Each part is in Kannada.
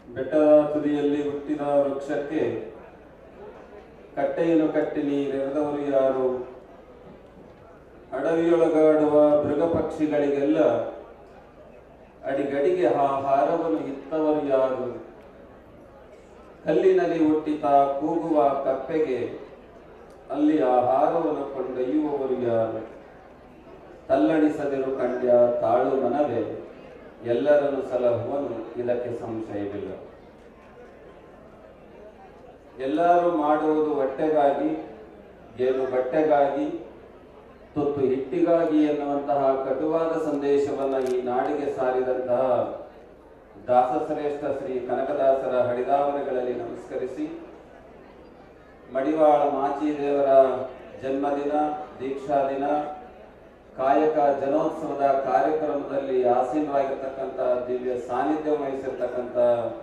ಬೆಟ್ಟದ ತುದಿಯಲ್ಲಿ ಹುಟ್ಟಿದ ವೃಕ್ಷಕ್ಕೆ ಕಟ್ಟೆಯನ್ನು ಕಟ್ಟಿ ನೀರೆರೆದವರು ಯಾರು ಅಡವಿಯೊಳಗಾಡುವ ಮೃಗ ಪಕ್ಷಿಗಳಿಗೆಲ್ಲ ಅಡಿಗಡಿಗೆ ಆಹಾರವನ್ನು ಇತ್ತವರು ಯಾರು ಕಲ್ಲಿನಲ್ಲಿ ಹುಟ್ಟಿತ ಕೂಗುವ ಕಪ್ಪೆಗೆ ಅಲ್ಲಿ ಆಹಾರವನ್ನು ಕೊಂಡೊಯ್ಯುವವರು ಯಾರು ತಲ್ಲಣಿಸದಿರು ಕಂಡ್ಯ ತಾಳು ಮನವೇ ಎಲ್ಲರನ್ನು ಸಲಹುವನು ಇದಕ್ಕೆ ಸಂಶಯವಿಲ್ಲ ಎಲ್ಲರೂ ಮಾಡುವುದು ಹೊಟ್ಟೆಗಾಗಿ ಗೇರು ಬಟ್ಟೆಗಾಗಿ ತುತ್ತು ಹಿಟ್ಟಿಗಾಗಿ ಎನ್ನುವಂತಹ ಕಟುವಾದ ಸಂದೇಶವನ್ನ ಈ ನಾಡಿಗೆ ಸಾರಿದಂತಹ ದಾಸಶ್ರೇಷ್ಠ ಶ್ರೀ ಕನಕದಾಸರ ಹಡಿದಾವರೆಗಳಲ್ಲಿ ನಮಸ್ಕರಿಸಿ ಮಡಿವಾಳ ಮಾಚಿದೇವರ ಜನ್ಮದಿನ ದೀಕ್ಷಾ ದಿನ ಕಾಯಕ ಜನೋತ್ಸವದ ಕಾರ್ಯಕ್ರಮದಲ್ಲಿ ಆಸೀನರಾಗಿರ್ತಕ್ಕಂಥ ದಿವ್ಯ ಸಾನ್ನಿಧ್ಯ ವಹಿಸಿರ್ತಕ್ಕಂಥ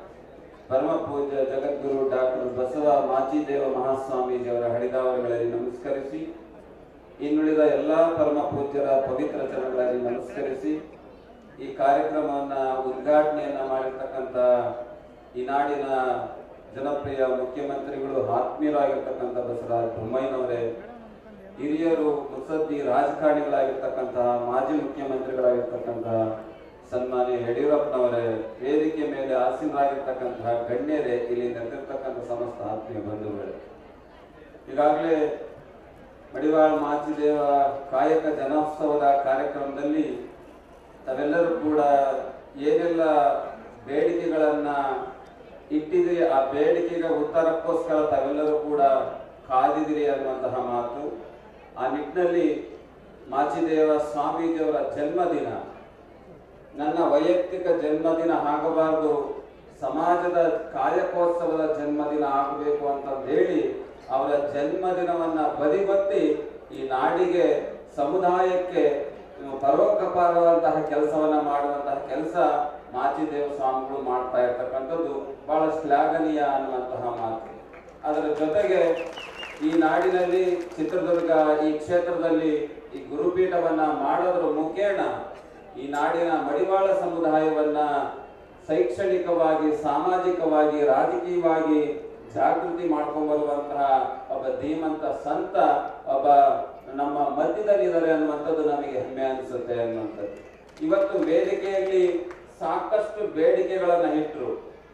ಪರಮ ಪೂಜ್ಯ ಜಗದ್ಗುರು ಡಾಕ್ಟರ್ ಬಸವ ಮಾಚಿದೇವ ಮಹಾಸ್ವಾಮೀಜಿಯವರ ಹಡಿದಾವರಗಳಲ್ಲಿ ನಮಸ್ಕರಿಸಿ ಇನ್ನುಳಿದ ಎಲ್ಲಾ ಪರಮ ಪೂಜ್ಯರ ಪವಿತ್ರ ಚರಣಗಳಲ್ಲಿ ನಮಸ್ಕರಿಸಿ ಈ ಕಾರ್ಯಕ್ರಮವನ್ನ ಉದ್ಘಾಟನೆಯನ್ನ ಮಾಡಿರ್ತಕ್ಕಂಥ ಈ ನಾಡಿನ ಜನಪ್ರಿಯ ಮುಖ್ಯಮಂತ್ರಿಗಳು ಆತ್ಮೀಯರಾಗಿರ್ತಕ್ಕಂಥ ಬಸವರಾಜ ಬೊಮ್ಮಾಯಿನವರೇ ಹಿರಿಯರು ಮುತ್ಸದ್ದಿ ರಾಜಕಾರಣಿಗಳಾಗಿರ್ತಕ್ಕಂತಹ ಮಾಜಿ ಮುಖ್ಯಮಂತ್ರಿಗಳಾಗಿರ್ತಕ್ಕಂತಹ ಸನ್ಮಾನ್ಯ ಯಡಿಯೂರಪ್ಪನವರೇ ವೇದಿಕೆ ಮೇಲೆ ಆಸೀನರಾಗಿರ್ತಕ್ಕಂತಹ ಗಣ್ಯರೇ ಇಲ್ಲಿ ನೆರೆದಿರ್ತಕ್ಕಂಥ ಸಮಸ್ತ ಆತ್ಮೀಯ ಬಂಧುಗಳೇ ಈಗಾಗಲೇ ಮಡಿವಾಳ ಮಾಚಿದೇವ ಕಾಯಕ ಜನೋತ್ಸವದ ಕಾರ್ಯಕ್ರಮದಲ್ಲಿ ತಾವೆಲ್ಲರೂ ಕೂಡ ಏನೆಲ್ಲ ಬೇಡಿಕೆಗಳನ್ನ ಇಟ್ಟಿದ್ರಿ ಆ ಬೇಡಿಕೆಗೆ ಉತ್ತರಕ್ಕೋಸ್ಕರ ತಾವೆಲ್ಲರೂ ಕೂಡ ಕಾದಿದಿರಿ ಅನ್ನುವಂತಹ ಮಾತು ಆ ನಿಟ್ಟಿನಲ್ಲಿ ಮಾಚಿದೇವ ಸ್ವಾಮೀಜಿಯವರ ಜನ್ಮದಿನ ನನ್ನ ವೈಯಕ್ತಿಕ ಜನ್ಮದಿನ ಆಗಬಾರದು ಸಮಾಜದ ಕಾಯಕೋತ್ಸವದ ಜನ್ಮದಿನ ಆಗಬೇಕು ಅಂತ ಹೇಳಿ ಅವರ ಜನ್ಮದಿನವನ್ನ ಬದಿಗೊತ್ತಿ ಈ ನಾಡಿಗೆ ಸಮುದಾಯಕ್ಕೆ ಪರೋಪಕಾರವಂತಹ ಕೆಲಸವನ್ನ ಮಾಡುವಂತಹ ಕೆಲಸ ಮಾಚಿದೇವ ಸ್ವಾಮಿಗಳು ಮಾಡ್ತಾ ಇರ್ತಕ್ಕಂಥದ್ದು ಬಹಳ ಶ್ಲಾಘನೀಯ ಅನ್ನುವಂತಹ ಮಾತು ಅದರ ಜೊತೆಗೆ ಈ ನಾಡಿನಲ್ಲಿ ಚಿತ್ರದುರ್ಗ ಈ ಕ್ಷೇತ್ರದಲ್ಲಿ ಈ ಗುರುಪೀಠವನ್ನ ಮಾಡೋದ್ರ ಮುಖೇನ ಈ ನಾಡಿನ ಮಡಿವಾಳ ಸಮುದಾಯವನ್ನ ಶೈಕ್ಷಣಿಕವಾಗಿ ಸಾಮಾಜಿಕವಾಗಿ ರಾಜಕೀಯವಾಗಿ ಜಾಗೃತಿ ಮಾಡ್ಕೊಂಡ್ ಬರುವಂತಹ ಒಬ್ಬ ಧೀಮಂತ ಸಂತ ಒಬ್ಬ ನಮ್ಮ ಮಧ್ಯದಲ್ಲಿದ್ದಾರೆ ಅನ್ನುವಂಥದ್ದು ನಮಗೆ ಹೆಮ್ಮೆ ಅನಿಸುತ್ತೆ ಅನ್ನುವಂಥದ್ದು ಇವತ್ತು ವೇದಿಕೆಯಲ್ಲಿ ಸಾಕಷ್ಟು ಬೇಡಿಕೆಗಳನ್ನ ಇಟ್ಟರು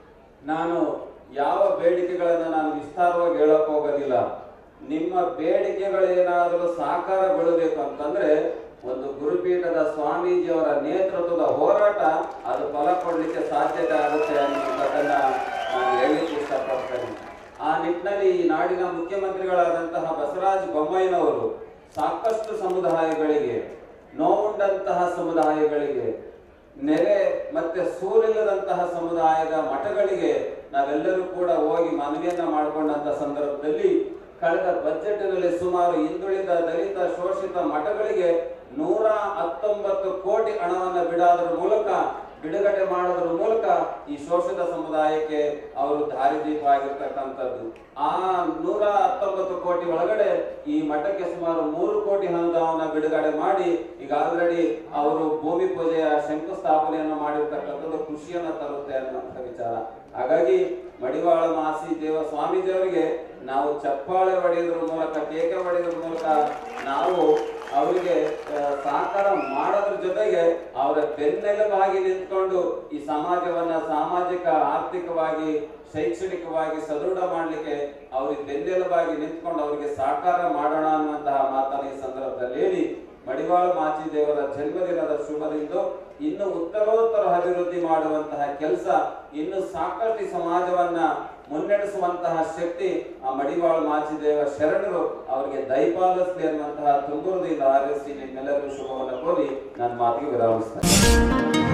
ನಾನು ಯಾವ ಬೇಡಿಕೆಗಳನ್ನ ನಾನು ವಿಸ್ತಾರವಾಗಿ ಹೇಳಕ್ ಹೋಗೋದಿಲ್ಲ ನಿಮ್ಮ ಬೇಡಿಕೆಗಳೇನಾದರೂ ಸಾಕಾರಗೊಳ್ಳಬೇಕು ಅಂತಂದ್ರೆ ಒಂದು ಗುರುಪೀಠದ ಸ್ವಾಮೀಜಿಯವರ ನೇತೃತ್ವದ ಹೋರಾಟ ಅದು ಫಲ ಕೊಡ್ಲಿಕ್ಕೆ ಸಾಧ್ಯತೆ ಆಗುತ್ತೆ ಅನ್ನುವಂಥದ್ದನ್ನ ನಾನು ಹೇಳಲಿಕ್ಕೆ ಇಷ್ಟಪಡ್ತೇನೆ ಆ ನಿಟ್ಟಿನಲ್ಲಿ ಈ ನಾಡಿನ ಮುಖ್ಯಮಂತ್ರಿಗಳಾದಂತಹ ಬಸವರಾಜ ಬೊಮ್ಮಾಯಿನವರು ಸಾಕಷ್ಟು ಸಮುದಾಯಗಳಿಗೆ ನೋವುಂಡಂತಹ ಸಮುದಾಯಗಳಿಗೆ ನೆರೆ ಮತ್ತೆ ಸೂರಿಲ್ಲದಂತಹ ಸಮುದಾಯದ ಮಠಗಳಿಗೆ ನಾವೆಲ್ಲರೂ ಕೂಡ ಹೋಗಿ ಮನವಿಯನ್ನ ಮಾಡಿಕೊಂಡಂತ ಸಂದರ್ಭದಲ್ಲಿ ಕಳೆದ ಬಜೆಟ್ನಲ್ಲಿ ಸುಮಾರು ಹಿಂದುಳಿದ ದಲಿತ ಶೋಷಿತ ಮಠಗಳಿಗೆ ನೂರ ಹತ್ತೊಂಬತ್ತು ಕೋಟಿ ಹಣವನ್ನ ಬಿಡೋದ್ರ ಮೂಲಕ ಬಿಡುಗಡೆ ಮಾಡೋದ್ರ ಮೂಲಕ ಈ ಶೋಷಿತ ಸಮುದಾಯಕ್ಕೆ ಅವರು ದಾರಿದೀಪ ಆಗಿರ್ತಕ್ಕಂಥದ್ದು ಆ ನೂರ ಹತ್ತೊಂಬತ್ತು ಕೋಟಿ ಒಳಗಡೆ ಈ ಮಠಕ್ಕೆ ಸುಮಾರು ಮೂರು ಕೋಟಿ ಅನುದಾನವನ್ನ ಬಿಡುಗಡೆ ಮಾಡಿ ಈಗ ಆಲ್ರೆಡಿ ಅವರು ಭೂಮಿ ಪೂಜೆಯ ಶಂಕುಸ್ಥಾಪನೆಯನ್ನು ಮಾಡಿರ್ತಕ್ಕಂಥದ್ದು ಖುಷಿಯನ್ನ ತರುತ್ತೆ ಅನ್ನುವಂಥ ವಿಚಾರ ಹಾಗಾಗಿ ಮಡಿವಾಳ ಮಾಸಿ ದೇವ ಸ್ವಾಮೀಜಿಯವರಿಗೆ ನಾವು ಚಪ್ಪಾಳೆ ಹೊಡೆಯೋದ್ರ ಮೂಲಕ ಕೇಕೆ ಹೊಡೆಯೋದ್ರ ಮೂಲಕ ನಾವು ಅವರಿಗೆ ಆ, ಸಹಕಾರ ಮಾಡೋದ್ರ ಜೊತೆಗೆ ಅವರ ಬೆನ್ನೆಲುಬಾಗಿ ನಿಂತ್ಕೊಂಡು ಈ ಸಮಾಜವನ್ನ ಸಾಮಾಜಿಕ ಆರ್ಥಿಕವಾಗಿ ಶೈಕ್ಷಣಿಕವಾಗಿ ಸದೃಢ ಮಾಡ್ಲಿಕ್ಕೆ ಅವ್ರಿಗೆ ಬೆನ್ನೆಲುಬಾಗಿ ನಿಂತ್ಕೊಂಡು ಅವರಿಗೆ ಸಹಕಾರ ಮಾಡೋಣ ಅನ್ನುವಂತಹ ಮಾತನ್ನ ಈ ಸಂದರ್ಭದಲ್ಲಿ ಹೇಳಿ ಮಡಿವಾಳ ಮಾಚಿ ದೇವರ ಜನ್ಮದಿನದ ಶುಭದಿಂದ ಇನ್ನು ಉತ್ತರೋತ್ತರ ಅಭಿವೃದ್ಧಿ ಮಾಡುವಂತಹ ಕೆಲಸ ಇನ್ನು ಸಾಕಷ್ಟು ಈ ಸಮಾಜವನ್ನ ಮುನ್ನಡೆಸುವಂತಹ ಶಕ್ತಿ ಆ ಮಡಿವಾಳ ಮಾಚಿದೇವ ಶರಣರು ಅವರಿಗೆ ದಯಪಾಲಿಸಲಿ ಅನ್ನುವಂತಹ ತುಂಬುರುದಿಂದ ಹಾರೈಸಿ ನಿಮ್ಮೆಲ್ಲರಿಗೂ ಶುಭವನ್ನು ಕೋರಿ ನನ್ನ ಮಾತಿಗೆ ವಿರಾಮಿಸ್ತೇನೆ